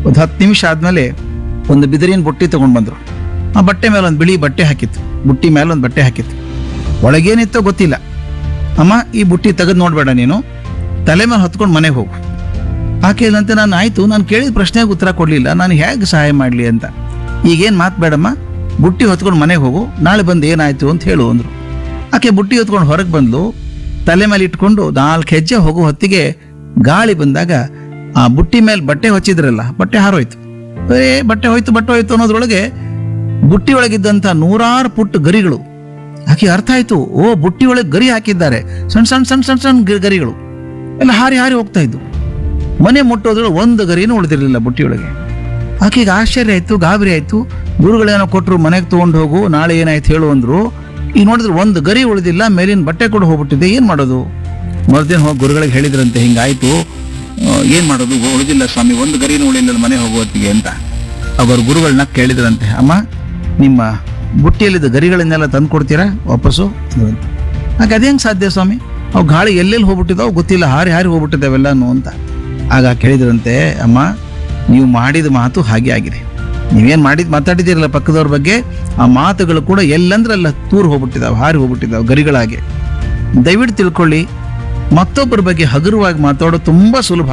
ಒಂದು ಹತ್ತು ನಿಮಿಷ ಆದಮೇಲೆ ಒಂದು ಬಿದಿರಿನ ಬುಟ್ಟಿ ತೊಗೊಂಡು ಬಂದರು ಆ ಬಟ್ಟೆ ಮೇಲೆ ಒಂದು ಬಿಳಿ ಬಟ್ಟೆ ಹಾಕಿತ್ತು ಬುಟ್ಟಿ ಮೇಲೆ ಒಂದು ಬಟ್ಟೆ ಹಾಕಿತ್ತು ಒಳಗೇನಿತ್ತೋ ಗೊತ್ತಿಲ್ಲ ಅಮ್ಮ ಈ ಬುಟ್ಟಿ ತೆಗೆದು ನೋಡಬೇಡ ನೀನು ತಲೆ ಮೇಲೆ ಹೊತ್ಕೊಂಡು ಮನೆಗೆ ಹೋಗು ಆಕೆ ಇಲ್ಲಂತೆ ನಾನು ಆಯಿತು ನಾನು ಕೇಳಿದ ಪ್ರಶ್ನೆಗೆ ಉತ್ತರ ಕೊಡಲಿಲ್ಲ ನಾನು ಹೇಗೆ ಸಹಾಯ ಮಾಡಲಿ ಅಂತ ಈಗೇನು ಮಾತು ಬೇಡಮ್ಮ ಬುಟ್ಟಿ ಹೊತ್ಕೊಂಡು ಮನೆಗೆ ಹೋಗು ನಾಳೆ ಬಂದು ಏನಾಯಿತು ಅಂತ ಹೇಳು ಅಂದರು ಆಕೆ ಬುಟ್ಟಿ ಹೊತ್ಕೊಂಡು ಹೊರಗೆ ಬಂದ್ಲು ತಲೆ ಮೇಲೆ ಇಟ್ಕೊಂಡು ನಾಲ್ಕು ಹೆಜ್ಜೆ ಹೋಗೋ ಹೊತ್ತಿಗೆ ಗಾಳಿ ಬಂದಾಗ ಆ ಬುಟ್ಟಿ ಮೇಲೆ ಬಟ್ಟೆ ಹೊಚ್ಚಿದ್ರಲ್ಲ ಬಟ್ಟೆ ಹಾರೋಯ್ತು ಏ ಬಟ್ಟೆ ಹೋಯ್ತು ಬಟ್ಟೆ ಹೋಯ್ತು ಅನ್ನೋದ್ರೊಳಗೆ ಬುಟ್ಟಿ ಒಳಗಿದ್ದಂಥ ನೂರಾರು ಪುಟ್ಟ ಗರಿಗಳು ಆಕೆ ಅರ್ಥ ಆಯ್ತು ಓ ಬುಟ್ಟಿ ಒಳಗೆ ಗರಿ ಹಾಕಿದ್ದಾರೆ ಸಣ್ಣ ಸಣ್ಣ ಸಣ್ಣ ಸಣ್ಣ ಸಣ್ಣ ಗ- ಗರಿಗಳು ಎಲ್ಲ ಹಾರಿ ಹಾರಿ ಹೋಗ್ತಾ ಇದ್ದು ಮನೆ ಮುಟ್ಟೋದ್ರೊಳಗೆ ಒಂದು ಗರಿನೂ ಉಳಿದಿರಲಿಲ್ಲ ಬುಟ್ಟಿಯೊಳಗೆ ಆಕೆಗೆ ಆಶ್ಚರ್ಯ ಆಯ್ತು ಗಾಬರಿ ಆಯ್ತು ಗುರುಗಳೇನೋ ಕೊಟ್ಟರು ಮನೆಗೆ ತೊಗೊಂಡು ಹೋಗು ನಾಳೆ ಏನಾಯ್ತು ಹೇಳು ಅಂದ್ರು ಈಗ ನೋಡಿದ್ರೆ ಒಂದು ಗರಿ ಉಳಿದಿಲ್ಲ ಮೇಲಿನ ಬಟ್ಟೆ ಕೂಡ ಹೋಗ್ಬಿಟ್ಟಿದೆ ಏನು ಮಾಡೋದು ಮರುದಿನ ಹೋಗಿ ಗುರುಗಳಿಗೆ ಹೇಳಿದ್ರಂತೆ ಹಿಂಗಾಯ್ತು ಆ, ಏನ್ ಮಾಡೋದು ಉಳಿದಿಲ್ಲ ಸ್ವಾಮಿ ಒಂದು ಗರಿನೂ ಉಳಿಲಿಲ್ಲ ಮನೆ ಹೋಗುವತ್ತಿಗೆ ಅಂತ ಅವರು ಗುರುಗಳನ್ನ ಕೇಳಿದ್ರಂತೆ ಅಮ್ಮ ನಿಮ್ಮ ಬುಟ್ಟಿಯಲ್ಲಿದ್ದ ಗರಿಗಳನ್ನೆಲ್ಲ ತಂದು ಕೊಡ್ತೀರಾ ವಾಪಸ್ಸು ಅಂದ್ರಂತೆ. ಆಗ ಅದೇ ಹೆಂಗೆ ಸಾಧ್ಯ ಸ್ವಾಮಿ ಅವು ಗಾಳಿ ಎಲ್ಲೆಲ್ಲಿ ಹೋಗ್ಬಿಟ್ಟಿದಾವು ಗೊತ್ತಿಲ್ಲ ಹಾರಿ ಹಾರಿ ಹೋಗ್ಬಿಟ್ಟಿದ್ದಾವೆಲ್ಲನೂ ಅಂತ ಆಗ ಕೇಳಿದ್ರಂತೆ ಅಮ್ಮ ನೀವು ಮಾಡಿದ ಮಾತು ಹಾಗೆ ಆಗಿದೆ ನೀವೇನು ಮಾಡಿದ್ ಮಾತಾಡಿದ್ದೀರಲ್ಲ ಪಕ್ಕದವ್ರ ಬಗ್ಗೆ ಆ ಮಾತುಗಳು ಕೂಡ ಎಲ್ಲಂದ್ರಲ್ಲ ತೂರು ಹೋಗ್ಬಿಟ್ಟಿದ್ದಾವೆ ಹಾರಿ ಹೋಗ್ಬಿಟ್ಟಿದ್ದಾವೆ ಗರಿಗಳಾಗೆ ದಯವಿಟ್ಟು ತಿಳ್ಕೊಳ್ಳಿ ಮತ್ತೊಬ್ಬರ ಬಗ್ಗೆ ಹಗುರವಾಗಿ ಮಾತಾಡೋದು ತುಂಬ ಸುಲಭ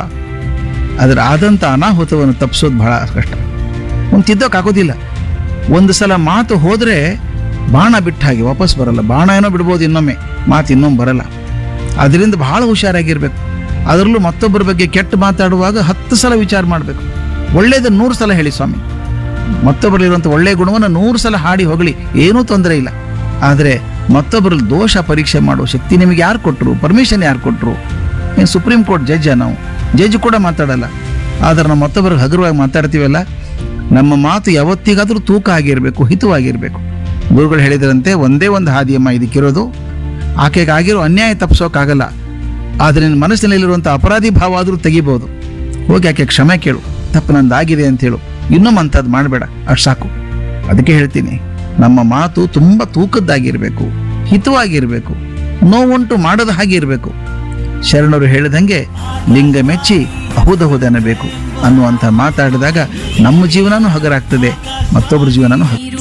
ಅದರ ಆದಂಥ ಅನಾಹುತವನ್ನು ತಪ್ಪಿಸೋದು ಬಹಳ ಕಷ್ಟ ಒಂದು ತಿದ್ದೋಕ್ಕಾಗೋದಿಲ್ಲ ಒಂದು ಸಲ ಮಾತು ಹೋದರೆ ಬಾಣ ಬಿಟ್ಟ ಹಾಗೆ ವಾಪಸ್ ಬರಲ್ಲ ಬಾಣ ಏನೋ ಬಿಡ್ಬೋದು ಇನ್ನೊಮ್ಮೆ ಮಾತು ಇನ್ನೊಮ್ಮೆ ಬರಲ್ಲ ಅದರಿಂದ ಬಹಳ ಹುಷಾರಾಗಿರ್ಬೇಕು ಅದರಲ್ಲೂ ಮತ್ತೊಬ್ಬರ ಬಗ್ಗೆ ಕೆಟ್ಟ ಮಾತಾಡುವಾಗ ಹತ್ತು ಸಲ ವಿಚಾರ ಮಾಡಬೇಕು ಒಳ್ಳೇದನ್ನು ನೂರು ಸಲ ಹೇಳಿ ಸ್ವಾಮಿ ಮತ್ತೊಬ್ಬರಲ್ಲಿರುವಂಥ ಒಳ್ಳೆಯ ಗುಣವನ್ನು ನೂರು ಸಲ ಹಾಡಿ ಹೊಗಳಿ ಏನೂ ತೊಂದರೆ ಇಲ್ಲ ಆದರೆ ಮತ್ತೊಬ್ಬರಲ್ಲಿ ದೋಷ ಪರೀಕ್ಷೆ ಮಾಡುವ ಶಕ್ತಿ ನಿಮಗೆ ಯಾರು ಕೊಟ್ಟರು ಪರ್ಮಿಷನ್ ಯಾರು ಕೊಟ್ಟರು ಏನು ಸುಪ್ರೀಂ ಕೋರ್ಟ್ ಜಡ್ಜ ನಾವು ಜಡ್ಜ್ ಕೂಡ ಮಾತಾಡಲ್ಲ ಆದರೆ ನಾವು ಮತ್ತೊಬ್ಬರಿಗೆ ಹಗುರವಾಗಿ ಮಾತಾಡ್ತೀವಲ್ಲ ನಮ್ಮ ಮಾತು ಯಾವತ್ತಿಗಾದರೂ ತೂಕ ಆಗಿರಬೇಕು ಹಿತವಾಗಿರಬೇಕು ಗುರುಗಳು ಹೇಳಿದ್ರಂತೆ ಒಂದೇ ಒಂದು ಹಾದಿಯಮ್ಮ ಇದಕ್ಕಿರೋದು ಆಕೆಗೆ ಆಗಿರೋ ಅನ್ಯಾಯ ತಪ್ಪಿಸೋಕ್ಕಾಗಲ್ಲ ಆದರೆ ನಿನ್ನ ಮನಸ್ಸಿನಲ್ಲಿರುವಂಥ ಅಪರಾಧಿ ಭಾವ ಆದರೂ ತೆಗಿಬೋದು ಹೋಗಿ ಆಕೆ ಕ್ಷಮೆ ಕೇಳು ತಪ್ಪು ನಂದಾಗಿದೆ ಅಂತ ಹೇಳು ಇನ್ನೊಮ್ಮೆ ಅಂಥದ್ದು ಮಾಡಬೇಡ ಅಷ್ಟು ಸಾಕು ಅದಕ್ಕೆ ಹೇಳ್ತೀನಿ ನಮ್ಮ ಮಾತು ತುಂಬ ತೂಕದ್ದಾಗಿರಬೇಕು ಹಿತವಾಗಿರಬೇಕು ನೋವುಂಟು ಮಾಡದ ಹಾಗೆ ಇರಬೇಕು ಶರಣರು ಹೇಳಿದಂಗೆ ಲಿಂಗ ಮೆಚ್ಚಿ ಅಹುದಹುದನಬೇಕು ಅನ್ನುವಂಥ ಮಾತಾಡಿದಾಗ ನಮ್ಮ ಜೀವನನೂ ಹಗರಾಗ್ತದೆ ಮತ್ತೊಬ್ಬರ ಜೀವನನೂ ಹಗರ